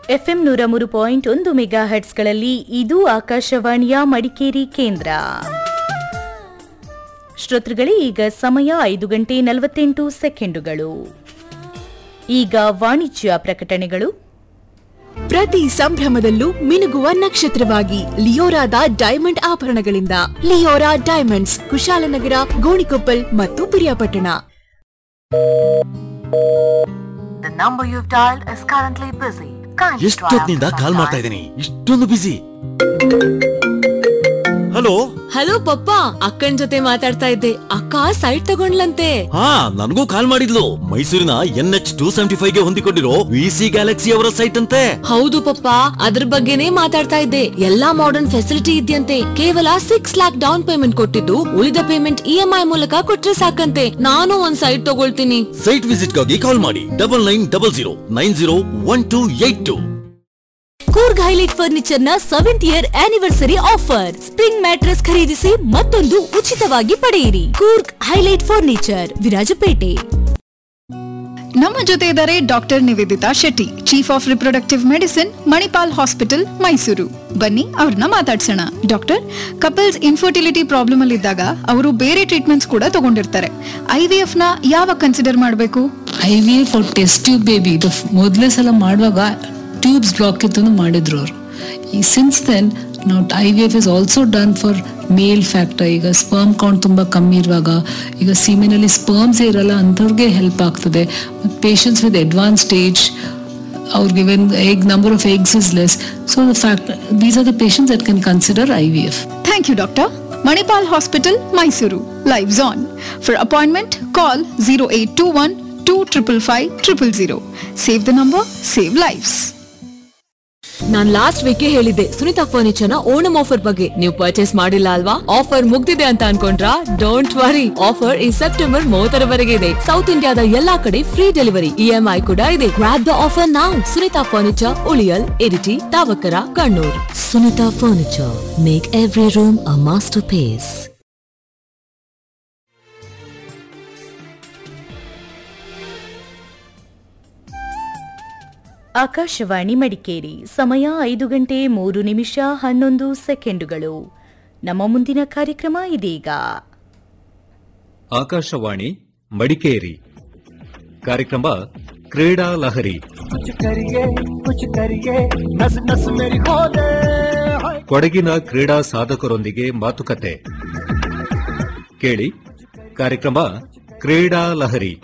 FM ನೂರ ಮೂರು point ಒಂದು ಮೆಗಾ ಹರ್ಟ್ಸ್ಗಳಲ್ಲಿ ಇದು ಆಕಾಶವಾಣಿಯ ಮಡಿಕೇರಿ ಕೇಂದ್ರ ಶ್ರೋತೃಗಳೇ ಈಗ ಸಮಯ ಐದು ಗಂಟೆ ನಲವತ್ತೆಂಟು ಸೆಕೆಂಡುಗಳು ಈಗ ವಾಣಿಜ್ಯ ಪ್ರಕಟಣೆಗಳು ಪ್ರತಿ ಸಂಭ್ರಮದಲ್ಲೂ ಮಿನುಗುವ ನಕ್ಷತ್ರವಾಗಿ ಲಿಯೋರಾದ ಡೈಮಂಡ್ ಆಭರಣಗಳಿಂದ ಲಿಯೋರಾ ಡೈಮಂಡ್ಸ್ ಕುಶಾಲನಗರ ಗೋಣಿಕೊಪ್ಪಲ್ ಮತ್ತು Periyapatna The number you've dialed is currently busy. Kindly try ಎಷ್ಟೊತ್ತಿನಿಂದ after call some ಮಾಡ್ತಾ time. ಇದ್ದೀನಿ ಇಷ್ಟೊಂದು ಬಿಸಿ ಹಲೋ ಹಲೋ ಪಪ್ಪ ಅಕ್ಕನ್ ಜೊತೆ ಮಾತಾಡ್ತಾ ಇದ್ದೆ ಅಕ್ಕ ಸೈಟ್ ತಗೊಂಡ್ಲಂತೆ ಹಾ ನನಗೂ ಕಾಲ್ ಮಾಡಿದ್ಲು ಮೈಸೂರಿನ N H two seventy five ಗೆ ಹೊಂದಿಕೊಂಡಿರೋ ವಿ ಸಿ ಗ್ಯಾಲಕ್ಸಿ ಅವರ ಸೈಟ್ ಅಂತೆ ಹೌದು ಪಪ್ಪ ಅದ್ರ ಬಗ್ಗೆನೇ ಮಾತಾಡ್ತಾ ಇದ್ದೆ ಎಲ್ಲಾ ಮಾಡರ್ನ್ ಫೆಸಿಲಿಟಿ ಇದೆಯಂತೆ ಕೇವಲ ಸಿಕ್ಸ್ ಲ್ಯಾಕ್ ಡೌನ್ ಪೇಮೆಂಟ್ ಕೊಟ್ಟಿದ್ದು ಉಳಿದ ಪೇಮೆಂಟ್ ಇ ಎಂ ಐ ಮೂಲಕ ಕೊಟ್ರೆ ಸಾಕಂತೆ ನಾನು ಒಂದ್ ಸೈಟ್ ತಗೊಳ್ತೀನಿ ಸೈಟ್ ವಿಸಿಟ್ ಗಾಗಿ ಕಾಲ್ ಮಾಡಿ double nine double zero nine zero one two eight two Coorg highlight furniture ನ seventh year anniversary offer spring mattress ಖರೀದಿಸಿ ಮತ್ತೊಂದು ಉಚಿತವಾಗಿ ಪಡೆಯಿರಿ ಕೂರ್ಗ್ ಹೈಲೈಟ್ ಫರ್ನಿಚರ್ ವಿರಾಜಪೇಟೆ ನಮ್ಮ ಜೊತೆ ಇದ್ದಾರೆ doctor Nivedita Shetty chief of reproductive medicine Manipal hospital Mysuru ಬನ್ನಿ ಅವ್ರನ್ನ ಮಾತಾಡ್ಸೋಣ ಡಾಕ್ಟರ್ ಕಪಲ್ಸ್ ಇನ್ಫರ್ಟಿಲಿಟಿ ಪ್ರಾಬ್ಲಮ್ ಅಲ್ಲಿ ಇದ್ದಾಗ ಅವರು ಬೇರೆ ಟ್ರೀಟ್ಮೆಂಟ್ಸ್ ಕೂಡ ತಗೊಂಡಿರ್ತಾರೆ ಐ ವಿ ಎಫ್ ನ ಯಾವಾಗ ಕನ್ಸಿಡರ್ ಮಾಡಬೇಕು ಐ ವಿ ಎಫ್ ಅವ್ರು ಟೆಸ್ಟ್ ಟ್ಯೂಬ್ ಬೇಬಿ ಇದು ಮೊದಲೇ ಸಲ ಮಾಡುವಾಗ ಟ್ಯೂಬ್ಸ್ ಬ್ಲಾಕ್ ಇತ್ತು ಮಾಡಿದ್ರು ಅವರು ಈ ಸಿನ್ಸ್ ದೆನ್ ನಾವು I V F is also done for male factor ಈಗ ಸ್ಪರ್ಮ್ ಕೌಂಟ್ ತುಂಬ ಕಮ್ಮಿ ಇರುವಾಗ ಈಗ ಸೀಮೆನಲ್ಲಿ ಸ್ಪರ್ಮ್ಸ್ ಇರಲ್ಲ ಅಂಥವ್ರಿಗೆ ಹೆಲ್ಪ್ ಆಗ್ತದೆ ಪೇಷಂಟ್ಸ್ ವಿತ್ ಅಡ್ವಾನ್ಸ್ ಸ್ಟೇಜ್ ಅವ್ರಿಗೆ when egg number of eggs is less so the fact these are the patients that can consider I V F thank you doctor Manipal hospital Mysuru lives on for appointment call zero eight two one two triple five triple zero save the number save lives ನಾನ್ last week ಹೇಳಿದ್ದೆ Sunita furniture ನ Onam offer ಬಗ್ಗೆ ನೀವು purchase ಮಾಡಿಲ್ಲ ಅಲ್ವಾ offer ಮುಗ್ದಿದೆ ಅಂತ ಅನ್ಕೊಂಡ್ರಾ ಡೋಂಟ್ ವರಿ ಆಫರ್ ಈ ಸೆಪ್ಟೆಂಬರ್ ಮೂವತ್ತರವರೆಗೆ ಇದೆ ಸೌತ್ ಇಂಡಿಯಾದ ಎಲ್ಲಾ ಕಡೆ ಫ್ರೀ ಡೆಲಿವರಿ ಇಎಂಐ ಕೂಡ ಇದೆ ಗ್ರಾಪ್ ದ ಆಫರ್ ನಾವು ಸುನಿತಾ ಫರ್ನಿಚರ್ ಉಳಿಯಲ್ Iritty Thavakkara Kannur Sunita furniture make every room a masterpiece Akashvani Madikeri ಸಮಯ ಐದು ಗಂಟೆ ಮೂರು ನಿಮಿಷ ಹನ್ನೊಂದು ಸೆಕೆಂಡುಗಳು ನಮ್ಮ ಮುಂದಿನ ಕಾರ್ಯಕ್ರಮ ಇದೀಗ ಆಕಾಶವಾಣಿ ಮಡಿಕೇರಿ ಕಾರ್ಯಕ್ರಮ ಕ್ರೀಡಾ ಲಹರಿ ಕೊಡಗಿನ ಕ್ರೀಡಾ ಸಾಧಕರೊಂದಿಗೆ ಮಾತುಕತೆ ಕೇಳಿ ಕಾರ್ಯಕ್ರಮ ಕ್ರೀಡಾ ಲಹರಿ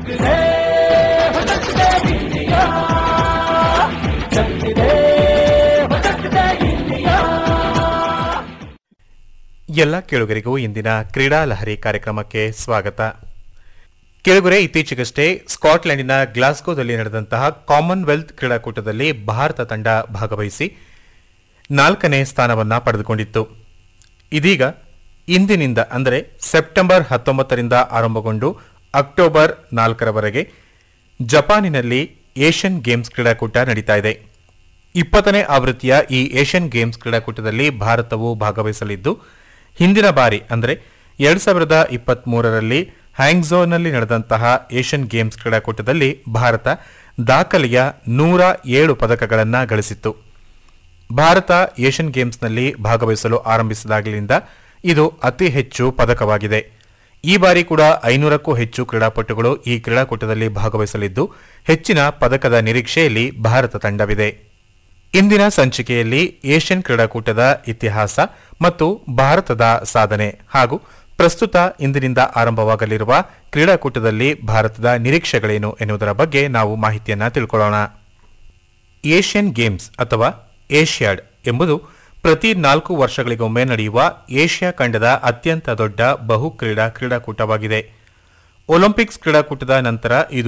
ಎಲ್ಲ ಕೇಳುಗರಿಗೂ ಇಂದಿನ ಕ್ರೀಡಾ ಲಹರಿ ಕಾರ್ಯಕ್ರಮಕ್ಕೆ ಸ್ವಾಗತ ಕೇಳುಗರೆ ಇತ್ತೀಚೆಗಷ್ಟೇ ಸ್ಕಾಟ್ಲೆಂಡಿನ ಗ್ಲಾಸ್ಗೋದಲ್ಲಿ ನಡೆದಂತಹ ಕಾಮನ್ವೆಲ್ತ್ ಕ್ರೀಡಾಕೂಟದಲ್ಲಿ ಭಾರತ ತಂಡ ಭಾಗವಹಿಸಿ ನಾಲ್ಕನೇ ಸ್ಥಾನವನ್ನ ಪಡೆದುಕೊಂಡಿತ್ತು ಇದೀಗ ಇಂದಿನಿಂದ ಅಂದರೆ ಸೆಪ್ಟೆಂಬರ್ ಹತ್ತೊಂಬತ್ತರಿಂದ ಆರಂಭಗೊಂಡು ಅಕ್ಟೋಬರ್ ನಾಲ್ಕರವರೆಗೆ ಜಪಾನಿನಲ್ಲಿ ಏಷ್ಯನ್ ಗೇಮ್ಸ್ ಕ್ರೀಡಾಕೂಟ ನಡೀತಾ ಇದೆ ಇಪ್ಪತ್ತನೇ ಆವೃತ್ತಿಯ ಈ ಏಷ್ಯನ್ ಗೇಮ್ಸ್ ಕ್ರೀಡಾಕೂಟದಲ್ಲಿ ಭಾರತವು ಭಾಗವಹಿಸಲಿದ್ದು ಹಿಂದಿನ ಬಾರಿ ಅಂದರೆ ಎರಡ್ ಸಾವಿರದ ಇಪ್ಪತ್ತ್ ಮೂರರಲ್ಲಿ ಹ್ಯಾಂಗ್ಝೋನಲ್ಲಿ ನಡೆದಂತಹ ಏಷ್ಯನ್ ಗೇಮ್ಸ್ ಕ್ರೀಡಾಕೂಟದಲ್ಲಿ ಭಾರತ ದಾಖಲೆಯ ನೂರ ಏಳು ಪದಕಗಳನ್ನು ಗಳಿಸಿತ್ತು ಭಾರತ ಏಷ್ಯನ್ ಗೇಮ್ಸ್ನಲ್ಲಿ ಭಾಗವಹಿಸಲು ಆರಂಭಿಸಿದಾಗಲಿಂದ ಇದು ಅತಿ ಹೆಚ್ಚು ಪದಕವಾಗಿದೆ ಈ ಬಾರಿ ಕೂಡ ಐನೂರಕ್ಕೂ ಹೆಚ್ಚು ಕ್ರೀಡಾಪಟುಗಳು ಈ ಕ್ರೀಡಾಕೂಟದಲ್ಲಿ ಭಾಗವಹಿಸಲಿದ್ದು ಹೆಚ್ಚಿನ ಪದಕದ ನಿರೀಕ್ಷೆಯಲ್ಲಿ ಭಾರತ ತಂಡವಿದೆ ಇಂದಿನ ಸಂಚಿಕೆಯಲ್ಲಿ ಏಷ್ಯನ್ ಕ್ರೀಡಾಕೂಟದ ಇತಿಹಾಸ ಮತ್ತು ಭಾರತದ ಸಾಧನೆ ಹಾಗೂ ಪ್ರಸ್ತುತ ಇಂದಿನಿಂದ ಆರಂಭವಾಗಲಿರುವ ಕ್ರೀಡಾಕೂಟದಲ್ಲಿ ಭಾರತದ ನಿರೀಕ್ಷೆಗಳೇನು ಎನ್ನುವುದರ ಬಗ್ಗೆ ನಾವು ಮಾಹಿತಿಯನ್ನ ತಿಳ್ಕೊಳ್ಳೋಣ ಏಷ್ಯನ್ ಗೇಮ್ಸ್ ಅಥವಾ ಏಷ್ಯಾಡ್ ಎಂಬುದು ಪ್ರತಿ ನಾಲ್ಕು ವರ್ಷಗಳಿಗೊಮ್ಮೆ ನಡೆಯುವ ಏಷ್ಯಾ ಖಂಡದ ಅತ್ಯಂತ ದೊಡ್ಡ ಬಹು ಕ್ರೀಡಾ ಕ್ರೀಡಾಕೂಟವಾಗಿದೆ ಒಲಿಂಪಿಕ್ಸ್ ಕ್ರೀಡಾಕೂಟದ ನಂತರ ಇದು